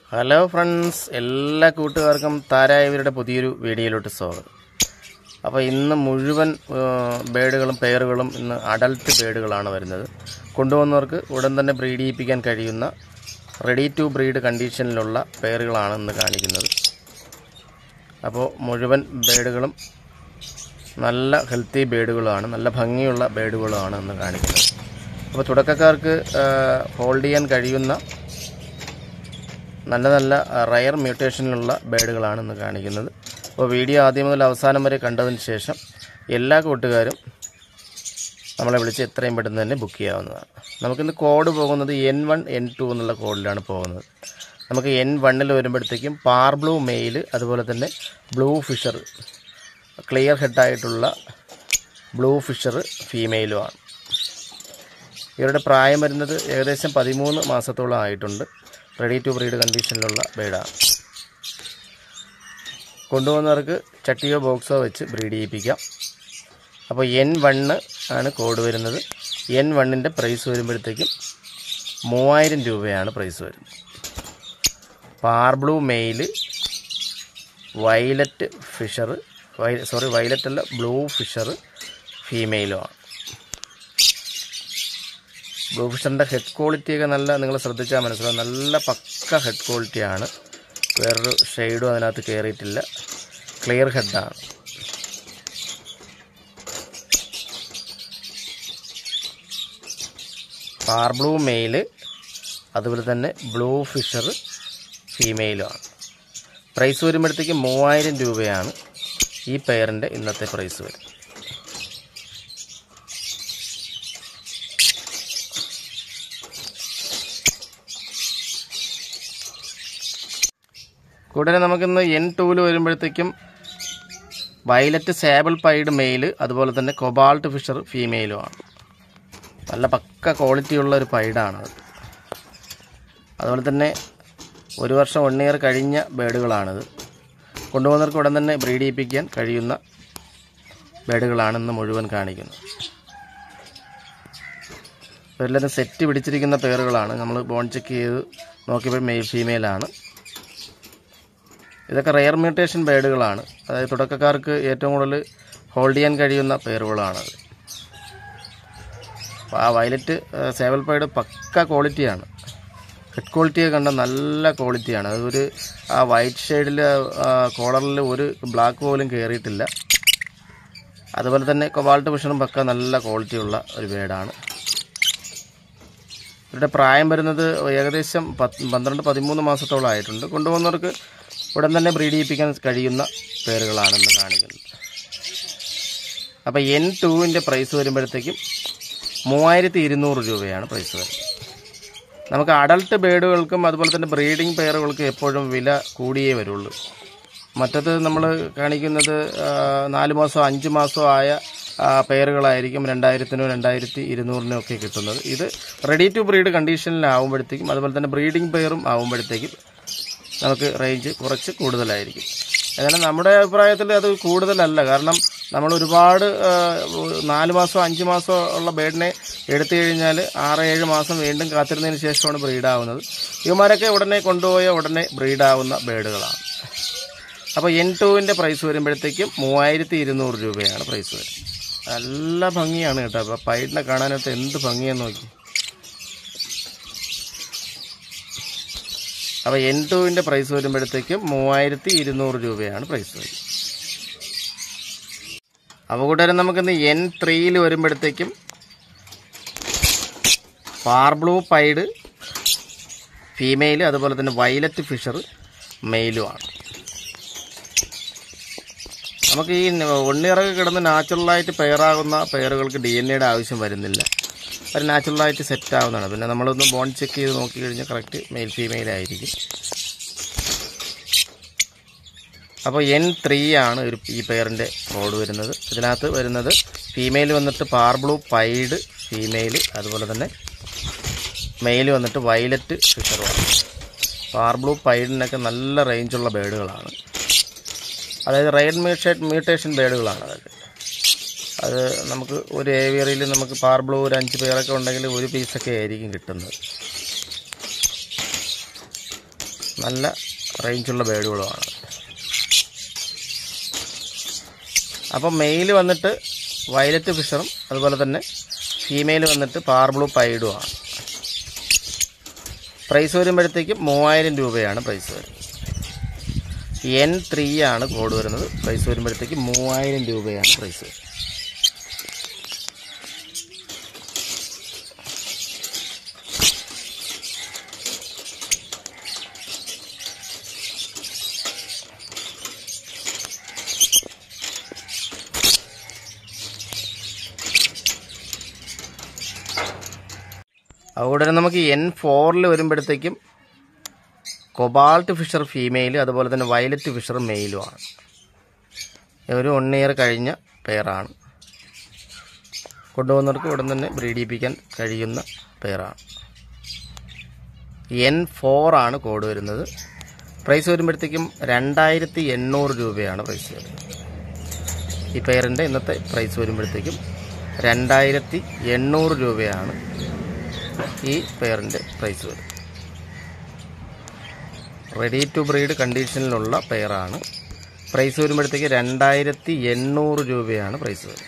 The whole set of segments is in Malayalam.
ഹലോ ഫ്രണ്ട്സ് എല്ലാ കൂട്ടുകാർക്കും താരായവരുടെ പുതിയൊരു വീഡിയോയിലോട്ട് സ്വാഗതം അപ്പോൾ ഇന്ന് മുഴുവൻ ബേഡുകളും പെയറുകളും ഇന്ന് അഡൽട്ട് ബേഡുകളാണ് വരുന്നത് കൊണ്ടുവന്നവർക്ക് ഉടൻ തന്നെ ബ്രീഡ് ചെയ്യിപ്പിക്കാൻ കഴിയുന്ന റെഡി ടു ബ്രീഡ് കണ്ടീഷനിലുള്ള പെയറുകളാണ് ഇന്ന് കാണിക്കുന്നത് അപ്പോൾ മുഴുവൻ ബേഡുകളും നല്ല ഹെൽത്തി ബേഡുകളാണ് നല്ല ഭംഗിയുള്ള ബേഡുകളാണ് ഇന്ന് കാണിക്കുന്നത് അപ്പോൾ തുടക്കക്കാർക്ക് ഹോൾഡ് ചെയ്യാൻ കഴിയുന്ന നല്ല നല്ല റയർ മ്യൂട്ടേഷനിലുള്ള ബേഡുകളാണ് ഇന്ന് കാണിക്കുന്നത് അപ്പോൾ വീഡിയോ ആദ്യം മുതൽ അവസാനം വരെ കണ്ടതിന് ശേഷം എല്ലാ കൂട്ടുകാരും നമ്മളെ വിളിച്ച് എത്രയും പെട്ടെന്ന് തന്നെ ബുക്ക് ചെയ്യാവുന്നതാണ് നമുക്കിന്ന് കോഡ് പോകുന്നത് എൻ വൺ എൻ ടു എന്നുള്ള കോഡിലാണ് പോകുന്നത് നമുക്ക് എൻ വണ്ണിൽ വരുമ്പോഴത്തേക്കും പാർ ബ്ലൂ മെയിൽ അതുപോലെ തന്നെ ബ്ലൂ ഫിഷർ ക്ലിയർ ഹെഡായിട്ടുള്ള ബ്ലൂ ഫിഷർ ഫീമെയിലുമാണ് ഇവരുടെ പ്രായം വരുന്നത് ഏകദേശം പതിമൂന്ന് മാസത്തോളം ആയിട്ടുണ്ട് റെഡി ടു ബ്രീഡ് കണ്ടീഷനിലുള്ള ബേഡാണ് കൊണ്ടുപോകുന്നവർക്ക് ചട്ടിയോ ബോക്സോ വെച്ച് ബ്രീഡ് ചെയ്യിപ്പിക്കാം അപ്പോൾ എൻ വണ്ണ് ആണ് കോഡ് വരുന്നത് എൻ വണ്ണിൻ്റെ പ്രൈസ് വരുമ്പോഴത്തേക്കും മൂവായിരം രൂപയാണ് പ്രൈസ് വരുന്നത് par blue male violet fischer വൈ സോറി വയലറ്റ് അല്ല ബ്ലൂ ഫിഷർ ഫീമെയിലുമാണ് ബ്ലൂ ഫിഷറിൻ്റെ ഹെഡ് ക്വാളിറ്റിയൊക്കെ നല്ല നിങ്ങൾ ശ്രദ്ധിച്ചാൽ മനസ്സിലാവും നല്ല പക്ക ഹെഡ് ക്വാളിറ്റിയാണ് വേറൊരു ഷെയ്ഡും അതിനകത്ത് കയറിയിട്ടില്ല ക്ലിയർ ഹെഡാണ് പാർ ബ്ലൂ മെയില് അതുപോലെ തന്നെ ബ്ലൂ ഫിഷർ ഫീമെയിലുമാണ് പ്രൈസ് വരുമ്പോഴത്തേക്ക് മൂവായിരം രൂപയാണ് ഈ പെയറിൻ്റെ ഇന്നത്തെ പ്രൈസ് വരും കൂടാതെ നമുക്കിന്ന് എൻ ടൂവിൽ വരുമ്പോഴത്തേക്കും വയലറ്റ് സാബിൾ പൈഡ് മെയില് അതുപോലെ തന്നെ കൊബാൾട്ട് ഫിഷർ ഫീമെയിലുമാണ് നല്ല പക്ക ക്വാളിറ്റിയുള്ള ഒരു പൈഡാണത് അതുപോലെ തന്നെ ഒരു വർഷം വൺ ഇയർ കഴിഞ്ഞ ബേഡുകളാണിത് കൊണ്ടുപോകുന്നവർക്ക് ഉടൻ തന്നെ ബ്രീഡ് ചെയ്യിപ്പിക്കാൻ കഴിയുന്ന ബേഡുകളാണ് ഇന്ന് മുഴുവൻ കാണിക്കുന്നത് ഇവരെല്ലാവരും സെറ്റ് പിടിച്ചിരിക്കുന്ന പേറുകളാണ് നമ്മൾ ബോൺ ചെക്ക് ചെയ്ത് നോക്കിയപ്പോൾ മെയിൽ ഫീമെയിലാണ് ഇതൊക്കെ റെയർ മ്യൂട്ടേഷൻ ബേഡുകളാണ് അതായത് തുടക്കക്കാർക്ക് ഏറ്റവും കൂടുതൽ ഹോൾഡ് ചെയ്യാൻ കഴിയുന്ന പേറുകളാണത് അപ്പോൾ ആ വയലറ്റ് സേവൽ പൈഡ് പക്ക ക്വാളിറ്റിയാണ് ഹെഡ് ക്വാളിറ്റിയൊക്കെ കണ്ട നല്ല ക്വാളിറ്റിയാണ് അതൊരു ആ വൈറ്റ് ഷെയ്ഡിൽ കോളറിൽ ഒരു ബ്ലാക്ക് പോലും കയറിയിട്ടില്ല അതുപോലെ തന്നെ കൊബാൾട്ട് വിഷനും പക്ക നല്ല ക്വാളിറ്റിയുള്ള ഒരു ബേഡാണ് ഇവരുടെ പ്രായം വരുന്നത് ഏകദേശം പത്ത് പന്ത്രണ്ട് പതിമൂന്ന് മാസത്തോളം ആയിട്ടുണ്ട് കൊണ്ടുപോകുന്നവർക്ക് ഉടൻ തന്നെ ബ്രീഡ് ചെയ്യിപ്പിക്കാൻ കഴിയുന്ന പേരുകളാണെന്ന് കാണിക്കുന്നത് അപ്പോൾ എൻ ടുവിൻ്റെ പ്രൈസ് വരുമ്പോഴത്തേക്കും മൂവായിരത്തി ഇരുന്നൂറ് രൂപയാണ് പ്രൈസ് വരുന്നത് നമുക്ക് അഡൾട്ട് ബേഡുകൾക്കും അതുപോലെ തന്നെ ബ്രീഡിംഗ് പെയറുകൾക്കും എപ്പോഴും വില കൂടിയേ വരുള്ളൂ മറ്റത് നമ്മൾ കാണിക്കുന്നത് നാല് മാസമോ അഞ്ച് മാസമോ ആയ പെയറുകളായിരിക്കും രണ്ടായിരത്തിനോ രണ്ടായിരത്തി ഇരുന്നൂറിനോ ഒക്കെ കിട്ടുന്നത് ഇത് റെഡി ടു ബ്രീഡ് കണ്ടീഷനിലാവുമ്പോഴത്തേക്കും അതുപോലെ തന്നെ ബ്രീഡിംഗ് പെയറും ആവുമ്പോഴത്തേക്കും നമുക്ക് റേഞ്ച് കുറച്ച് കൂടുതലായിരിക്കും എന്നാലും നമ്മുടെ അഭിപ്രായത്തിൽ അത് കൂടുതലല്ല കാരണം നമ്മൾ ഒരുപാട് നാല് മാസം അഞ്ച് മാസം ഉള്ള ബേഡിനെ എടുത്തു കഴിഞ്ഞാൽ ആറ് ഏഴ് മാസം വീണ്ടും കാത്തിരുന്നതിന് ശേഷമാണ് ബ്രീഡാവുന്നത് ഇവന്മാരൊക്കെ ഉടനെ കൊണ്ടുപോയ ഉടനെ ബ്രീഡാവുന്ന ബേഡുകളാണ് അപ്പോൾ എൻ ടുവിൻ്റെ പ്രൈസ് വരുമ്പോഴത്തേക്കും മൂവായിരത്തി ഇരുന്നൂറ് രൂപയാണ് പ്രൈസ് വരുന്നത് നല്ല ഭംഗിയാണ് കേട്ടോ അപ്പോൾ പൈഡിനെ കാണാനായിട്ട് എന്ത് ഭംഗിയാന്ന് നോക്കി അപ്പോൾ എൻ ടുവിൻ്റെ പ്രൈസ് വരുമ്പോഴത്തേക്കും മൂവായിരത്തി ഇരുന്നൂറ് രൂപയാണ് പ്രൈസ് വരുന്നത് അപ്പോൾ കൂട്ടുകാരെ നമുക്കിന്ന് എൻ ത്രീയിൽ വരുമ്പോഴത്തേക്കും പാർബ്ലൂ പൈഡ് ഫീമെയിൽ അതുപോലെ തന്നെ വയലറ്റ് ഫിഷർ മെയിലുമാണ് നമുക്ക് ഈ ഒണ്ണിറക്ക് കിടന്ന് നാച്ചുറലായിട്ട് പെയറാകുന്ന പെയറുകൾക്ക് ഡി എൻ എയുടെ ആവശ്യം വരുന്നില്ല അവർ നാച്ചുറലായിട്ട് സെറ്റ് ആവുന്നതാണ് പിന്നെ നമ്മളൊന്ന് ബോൺ ചെക്ക് ചെയ്ത് നോക്കി കഴിഞ്ഞാൽ കറക്റ്റ് മെയിൽ ഫീമെയിൽ ആയിരിക്കും അപ്പോൾ എൻ ത്രീ ആണ് ഒരു ഈ പെയറിൻ്റെ കോഡ് വരുന്നത് ഇതിനകത്ത് വരുന്നത് ഫീമെയിൽ വന്നിട്ട് പാർബ്ലൂ പൈഡ് ഫീമെയിൽ അതുപോലെ തന്നെ മെയിൽ വന്നിട്ട് വയലറ്റ് ഫിഷറുമാണ് പാർബ്ലൂ പൈഡിനൊക്കെ നല്ല റേഞ്ചുള്ള ബേഡുകളാണ് അതായത് റെയർ മ്യൂട്ടേഷൻ മ്യൂട്ടേഷൻ ബേഡുകളാണ് അതൊക്കെ അത് നമുക്ക് ഒരു ഏവിയറിയിൽ നമുക്ക് പാർബ്ലൂ ഒരു അഞ്ച് പേരൊക്കെ ഉണ്ടെങ്കിൽ ഒരു പീസൊക്കെ ആയിരിക്കും കിട്ടുന്നത് നല്ല റേഞ്ചുള്ള ബേഡുകളുമാണ് അപ്പം മെയിൽ വന്നിട്ട് വയലറ്റ് ഫിഷറും അതുപോലെ തന്നെ ഫീമെയിൽ വന്നിട്ട് പാർബ്ലൂ പൈഡുമാണ് പ്രൈസ് വരുമ്പോഴത്തേക്കും മൂവായിരം രൂപയാണ് പ്രൈസ് വരുന്നത് എൻ ത്രീ ആണ് കോഡ് വരുന്നത് പ്രൈസ് വരുമ്പോഴത്തേക്ക് മൂവായിരം രൂപയാണ് പ്രൈസ് വരുന്നത് അതുകൂടെ നമുക്ക് എൻ ഫോറിൽ വരുമ്പോഴത്തേക്കും കൊബാൾട്ട് ഫിഷർ ഫീമെയിൽ അതുപോലെ തന്നെ വയലറ്റ് ഫിഷർ മെയിലുമാണ് ഒരു വൺ ഇയർ കഴിഞ്ഞ പെയറാണ് കൊണ്ടുപോകുന്നവർക്ക് ഉടൻ തന്നെ ബ്രീഡിപ്പിക്കാൻ കഴിയുന്ന പെയറാണ് എൻ ഫോറാണ് കോഡ് വരുന്നത് പ്രൈസ് വരുമ്പോഴത്തേക്കും രണ്ടായിരത്തി എണ്ണൂറ് രൂപയാണ് പ്രൈസ് വരുന്നത് ഈ പെയറിൻ്റെ ഇന്നത്തെ പ്രൈസ് വരുമ്പോഴത്തേക്കും രണ്ടായിരത്തി എണ്ണൂറ് രൂപയാണ് ഈ പെയറിൻ്റെ പ്രൈസ് വരും റെഡി ടു ബ്രീഡ് കണ്ടീഷനിലുള്ള പെയറാണ് പ്രൈസ് വരുമ്പോഴത്തേക്ക് രണ്ടായിരത്തി എണ്ണൂറ് രൂപയാണ് പ്രൈസ് വരുന്നത്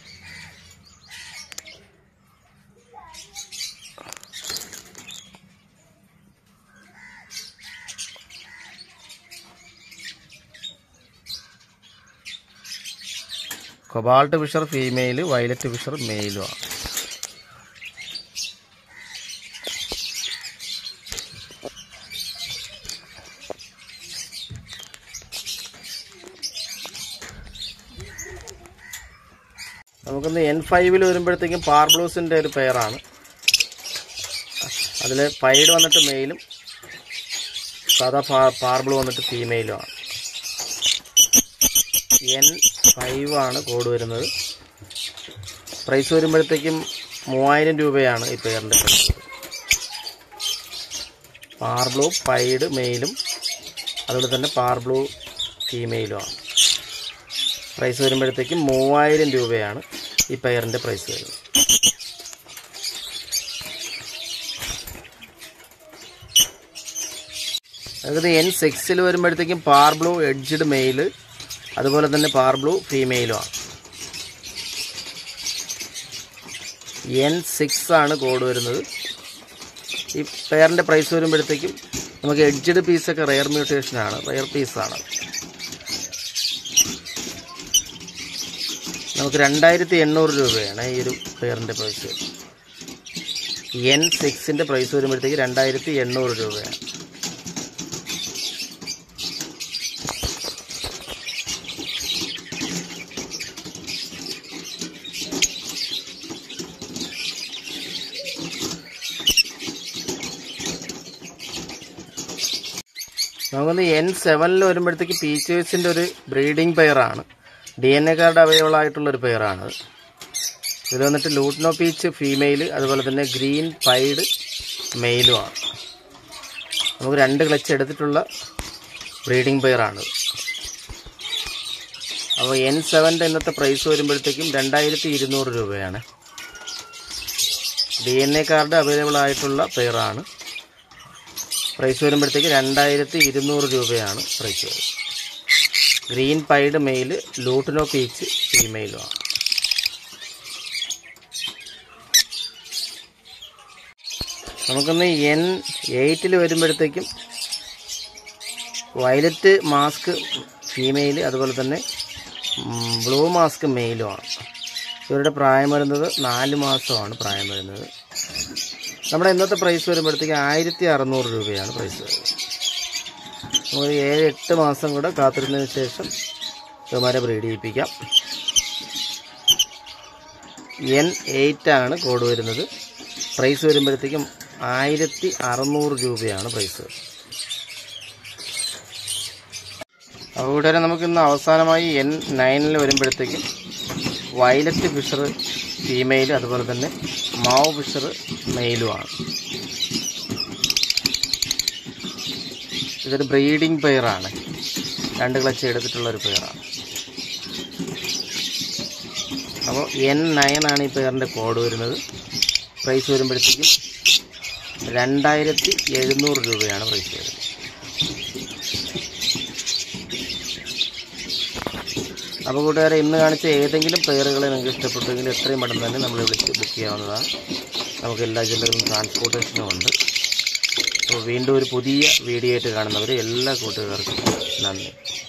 cobalt fischer female violet fischer മെയിലുമാണ് നമുക്കൊന്ന് എൻ ഫൈവിൽ വരുമ്പോഴത്തേക്കും പാർബ്ലൂസിൻ്റെ ഒരു പെയറാണ് അതിൽ പൈഡ് വന്നിട്ട് മെയിലും സാധാ പാ പാർബ്ലൂ വന്നിട്ട് ഫീമെയിലുമാണ് എൻ ഫൈവ് ആണ് കോഡ് വരുന്നത് പ്രൈസ് വരുമ്പോഴത്തേക്കും മൂവായിരം രൂപയാണ് ഈ പെയറിൻ്റെ പ്രൈസ് പാർബ്ലൂ പൈഡ് മെയിലും അതുപോലെ തന്നെ പാർബ്ലൂ ഫീമെയിലുമാണ് പ്രൈസ് വരുമ്പോഴത്തേക്കും മൂവായിരം രൂപയാണ് ഈ പെയറിൻ്റെ പ്രൈസ് വരുന്നത് അതായത് എൻ സിക്സിൽ വരുമ്പോഴത്തേക്കും പാർബ്ലൂ എഡ്ജ്ഡ് മെയിൽ അതുപോലെ തന്നെ പാർബ്ലൂ ഫീമെയിലുമാണ് എൻ സിക്സ് ആണ് കോഡ് വരുന്നത് ഈ പെയറിൻ്റെ പ്രൈസ് വരുമ്പോഴത്തേക്കും നമുക്ക് എഡ്ജ്ഡ് പീസൊക്കെ റെയർ മ്യൂട്ടേഷനാണ് റെയർ പീസാണ് നമുക്ക് രണ്ടായിരത്തി എണ്ണൂറ് രൂപയാണ് ഈ ഒരു പെയറിൻ്റെ പ്രൈസ് എൻ സിക്സിൻ്റെ പ്രൈസ് വരുമ്പോഴത്തേക്ക് രണ്ടായിരത്തി എണ്ണൂറ് രൂപയാണ് നമുക്കൊന്ന് എൻ സെവനിൽ വരുമ്പോഴത്തേക്ക് പീച്ചേഴ്സിൻ്റെ ഒരു ബ്രീഡിംഗ് പെയറാണ് D N A card available ആയിട്ടുള്ള ഒരു പെയറാണ് ഇതിൽ വന്നിട്ട് ലൂട്ട്നോ പീച്ച് ഫീമെയിൽ അതുപോലെ തന്നെ ഗ്രീൻ പൈഡ് മെയിലുമാണ് നമുക്ക് രണ്ട് ക്ലച്ച് എടുത്തിട്ടുള്ള ബ്രീഡിംഗ് പെയറാണ് അപ്പോൾ എൻ സെവൻ്റെ ഇന്നത്തെ പ്രൈസ് വരുമ്പോഴത്തേക്കും രണ്ടായിരത്തി ഇരുന്നൂറ് രൂപയാണ് D N A card available ആയിട്ടുള്ള പെയറാണ് പ്രൈസ് വരുമ്പോഴത്തേക്ക് രണ്ടായിരത്തി ഇരുന്നൂറ് രൂപയാണ് പ്രൈസ് വരുന്നത് green pied male lutino peach ഫീമെയിലുമാണ് നമുക്കൊന്ന് എൻ എയ്റ്റിൽ വരുമ്പോഴത്തേക്കും വയലറ്റ് മാസ്ക് ഫീമെയിൽ അതുപോലെ തന്നെ ബ്ലൂ മാസ്ക് മെയിലുമാണ് ഇവരുടെ പ്രായം വരുന്നത് നാല് മാസമാണ് പ്രായം വരുന്നത് നമ്മുടെ ഇന്നത്തെ പ്രൈസ് വരുമ്പോഴത്തേക്ക് ആയിരത്തി അറുന്നൂറ് രൂപയാണ് പ്രൈസ് വരുന്നത് നമുക്ക് ഏഴ് എട്ട് മാസം കൂടെ കാത്തിരുന്നതിന് ശേഷം ഇവന്മാരെ ബ്രീഡ് ചെയ്യിപ്പിക്കാം എൻ എയ്റ്റ് ആണ് കോഡ് വരുന്നത് പ്രൈസ് വരുമ്പോഴത്തേക്കും ആയിരത്തി അറുന്നൂറ് രൂപയാണ് പ്രൈസ് വരുന്നത് അതുകൂടെ നമുക്ക് ഇന്ന് അവസാനമായി എൻ നയനിൽ വരുമ്പോഴത്തേക്കും വയലറ്റ് ഫിഷർ ഫീമെയിൽ അതുപോലെ തന്നെ മാവ് ഫിഷർ മെയിലുമാണ് ഇതൊരു ബ്രീഡിംഗ് പെയറാണ് രണ്ട് ക്ലച്ച് എടുത്തിട്ടുള്ള ഒരു പെയറാണ് അപ്പോൾ എൻ നയൻ ആണ് ഈ പെയറിൻ്റെ കോഡ് വരുന്നത് പ്രൈസ് വരുമ്പോഴത്തേക്കും രണ്ടായിരത്തി എഴുന്നൂറ് രൂപയാണ് പ്രൈസ് വരുന്നത് അപ്പോൾ കൂട്ടുകാരെ ഇന്ന് കാണിച്ച ഏതെങ്കിലും പെയറുകൾ നിങ്ങൾക്ക് ഇഷ്ടപ്പെട്ടുവെങ്കിൽ എത്രയും പെട്ടെന്ന് തന്നെ നമ്മളെ വിളിച്ച് ബുക്ക് ചെയ്യാവുന്നതാണ് നമുക്ക് എല്ലാ ജില്ലകളിലും ട്രാൻസ്പോർട്ടേഷനും ഉണ്ട് അപ്പോൾ വീണ്ടും ഒരു പുതിയ വീഡിയോ ആയിട്ട് കാണുന്നവർ എല്ലാ കൂട്ടുകാർക്കും നന്ദി